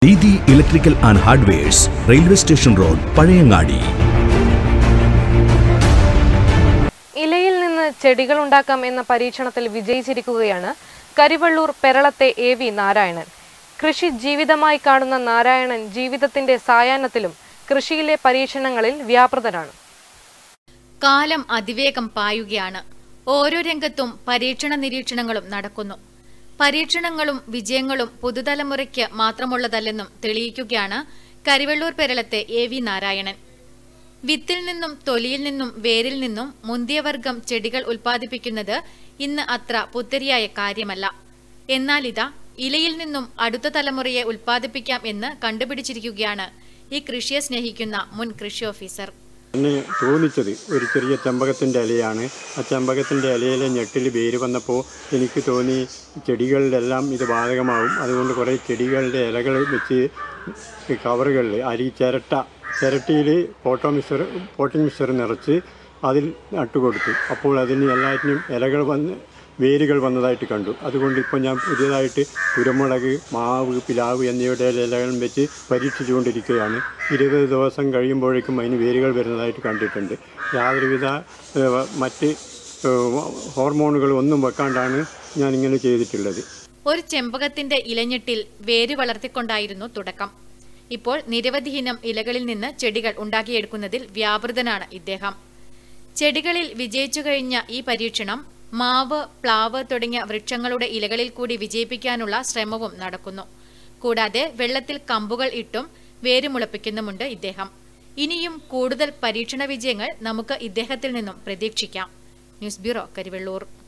Didi electrical and hardwares railway station road Pazhayangadi ഇലയിൽ നിന്ന് ചെടികൾ ഉണ്ടാക്കാം എന്ന പരീക്ഷണത്തിൽ വിജയിച്ചിരിക്കുകയാണ് കരിവള്ളൂർ പെരളത്തെ എ വി നാരായണൻ കൃഷി ജീവിതമായി കാണുന്ന നാരായണൻ ജീവിതത്തിന്റെ സായാഹ്നത്തിലും കൃഷിയിലെ പരീക്ഷണങ്ങളിൽ വ്യാപൃതനാണ് കാലം അതിവേഗം പായുകയാണ് ഓരോ രംഗത്തും പരീക്ഷണ നിരീക്ഷണങ്ങളും നടക്കുന്നു പരീക്ഷണങ്ങളും വിജയങ്ങളും പുതുതലമുറയ്ക്ക് മാത്രമുള്ളതല്ലെന്നും തെളിയിക്കുകയാണ് കരിവള്ളൂർ പെരളത്തെ എ വി നാരായണൻ വിത്തിൽ നിന്നും തൊലിയിൽ നിന്നും വേരിൽ നിന്നും മുന്തിയ വർഗം ചെടികൾ ഉൽപ്പാദിപ്പിക്കുന്നത് ഇന്ന് അത്ര പുത്തരിയായ കാര്യമല്ല എന്നാൽ ഇതാ ഇലയിൽ നിന്നും അടുത്ത തലമുറയെ ഉൽപ്പാദിപ്പിക്കാം എന്ന് കണ്ടുപിടിച്ചിരിക്കുകയാണ് ഈ കൃഷിയെ സ്നേഹിക്കുന്ന മുൻ കൃഷി ഓഫീസർ എന്നെ തോന്നിച്ചത് ഒരു ചെറിയ ചെമ്പകത്തിൻ്റെ ഇലയാണ് ആ ചെമ്പകത്തിൻ്റെ ഇലയിലെ ഞെട്ടിൽ വേര് വന്നപ്പോൾ എനിക്ക് തോന്നി ചെടികളിലെല്ലാം ഇത് ബാധകമാവും അതുകൊണ്ട് കുറേ ചെടികളുടെ ഇലകൾ വെച്ച് കവറുകളിൽ അരി ചിരട്ട ചിരട്ടിയിൽ പോട്ടോ മിക്സർ പോട്ടിംഗ് മിക്സർ നിറച്ച് അതിൽ നട്ടുകൊടുത്തു അപ്പോൾ അതിന് എല്ലാറ്റിനും ഇലകൾ വന്ന് വേരുകൾ വന്നതായിട്ട് കണ്ടു അതുകൊണ്ട് ഇപ്പോൾ ഞാൻ പുതിയതായിട്ട് കുരുമുളക് മാവ് പിലാവ് എന്നിവയുടെ ഇലകൾ വെച്ച് പരീക്ഷിച്ചുകൊണ്ടിരിക്കുകയാണ് ഇരുപത് ദിവസം കഴിയുമ്പോഴേക്കും അതിന് വേരുകൾ വരുന്നതായിട്ട് കണ്ടിട്ടുണ്ട് യാതൊരുവിധ ഏഹ്, മറ്റ് ഏഹ്, ഹോർമോണുകൾ ഒന്നും വെക്കാണ്ടാണ് ഞാനിങ്ങനെ ചെയ്തിട്ടുള്ളത് ഒരു ചെമ്പകത്തിന്റെ ഇലഞ്ഞെട്ടിൽ വേര് വളർത്തിക്കൊണ്ടായിരുന്നു തുടക്കം ഇപ്പോൾ നിരവധി ഇനം ഇലകളിൽ നിന്ന് ചെടികൾ ഉണ്ടാക്കിയെടുക്കുന്നതിൽ വ്യാപൃതനാണ് ഇദ്ദേഹം ചെടികളിൽ വിജയിച്ചു കഴിഞ്ഞ ഈ പരീക്ഷണം മാവ് പ്ലാവ് തുടങ്ങിയ വൃക്ഷങ്ങളുടെ ഇലകളിൽ കൂടി വിജയിപ്പിക്കാനുള്ള ശ്രമവും നടക്കുന്നു കൂടാതെ വെള്ളത്തിൽ കമ്പുകൾ ഇട്ടും വേര് മുളപ്പിക്കുന്നുമുണ്ട് ഇദ്ദേഹം ഇനിയും കൂടുതൽ പരീക്ഷണ വിജയങ്ങൾ നമുക്ക് ഇദ്ദേഹത്തിൽ നിന്നും പ്രതീക്ഷിക്കാം ന്യൂസ് ബ്യൂറോ കരിവെള്ളൂർ